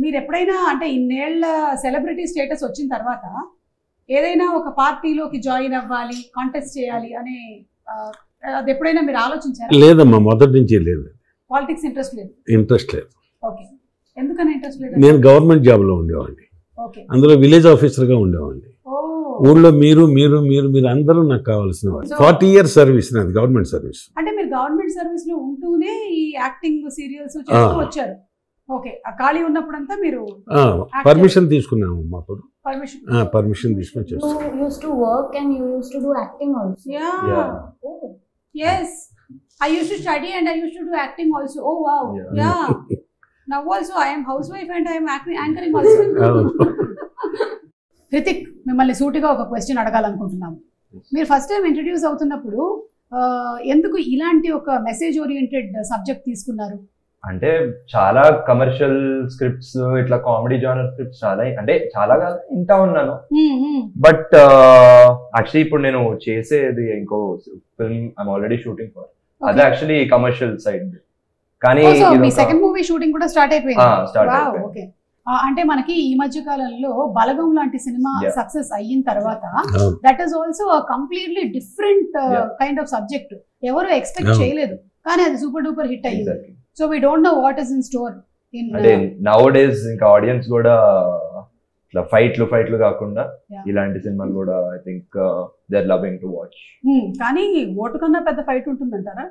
మీరు ఎప్పుడైనా అంటే ఇన్నేళ్ల సెలబ్రిటీ స్టేటస్ వచ్చిన తర్వాత ఏదైనా ఒక పార్టీలోకి జాయిన్ అవ్వాలి కాంటెస్ట్ చేయాలి అనే ఆ, అది ఎప్పుడైనా మీరు ఆలోచించారా లేదమ్మా మొదటి నుంచి లేదు పాలిటిక్స్ ఇంట్రెస్ట్ లేదు ఇంట్రెస్ట్ లేదు ఓకే ఎందుకని ఇంట్రెస్ట్ లేదు నేను గవర్నమెంట్ జాబ్లో ఉండేవాడిని ఓకే అందులో విలేజ్ ఆఫీసర్గా ఉండేవాడిని ఓ ఊళ్ళో మీరు మీరు మీరు మీరు అందరూ నాకు కావాల్సిన వాళ్ళు So- ఫార్టీ ఇయర్స్ సర్వీస్ నాది గవర్నమెంట్ సర్వీస్ అంటే మీరు గవర్నమెంట్ సర్వీస్ లో ఉంటూనే ఈ యాక్టింగ్ సీరియల్స్ చేస్తూ ఆ. వచ్చారు ఓకే ఆ ఖాళీ ఉన్నప్పుడంతా మీరు పర్మిషన్ తీసుకున్నాము అప్పుడు పర్మిషన్ పర్మిషన్ తీసుకొని చేస్తాం You used to work and you used to do acting also. Yeah Yeah. Oh. Yes I use to study and I use to do acting also oh wow Yeah. Yeah now also I'm house wife and I'm anchoring also అవును. హృతిక్ మిమ్మల్ని సూటిగా ఒక question అడగాలనుకుంటున్నాము మీరు first time introduce అవుతున్నప్పుడు ఆ, ఎందుకు ఇలాంటి ఒక మెసేజ్ ఓరియంటెడ్ సబ్జెక్ట్ తీసుకున్నారు అంటే చాలా కమర్షియల్ స్క్రిప్ట్స్ ఇట్లా కామెడీ జానర్ స్క్రిప్ట్స్ చాలా అంటే చాలా కాదు ఇంటా ఉన్నాను మ్మ్, మ్మ్. బట్ యాక్చువల్లీ ఇప్పుడు నేను చేసేది ఇంకో film I'm already shooting for అది Okay. యాక్చువల్లీ కమర్షియల్ సైడ్ కానీ Oh, so మీ ఇదొక- సెకండ్ మూవీ షూటింగ్ కూడా స్టార్ట్ అయిపోయింది ఆ, start Wow, అయిపోయింది. okay. ఆ, అంటే మనకి ఈ మధ్య కాలంలో బలగం లాంటి సినిమా Yeah. సక్సెస్ అయిన తర్వాత అవును. That is also completely different Yeah. Kind of subject ఎవరు ఎక్స్పెక్ట్ అవును. చేయలేదు కానీ అది సూపర్ డూపర్ హిట్ అయ్యింది Exactly. So we don't know what is in store in అంటే నౌ డేస్ ఇంకా ఆడియన్స్ కూడా ఇట్లా ఫైట్లు ఫైట్లు కాకుండా Yeah. ఇలాంటి సినిమాలు కూడా I think they are loving to watch కానీ ఓటు కన్నా పెద్ద ఫైట్ ఉంటుందంటారా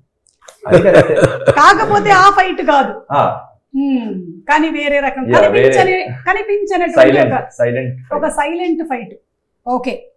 కాకపోతే ఆ ఫైట్ కాదు Hmm, కానీ వేరే రకం Yeah, కనిపించని కనిపించనటువంటి సైలెంట్ ఒక- సైలెంట్ ఒక సైలెంట్ ఫైట్ ఓకే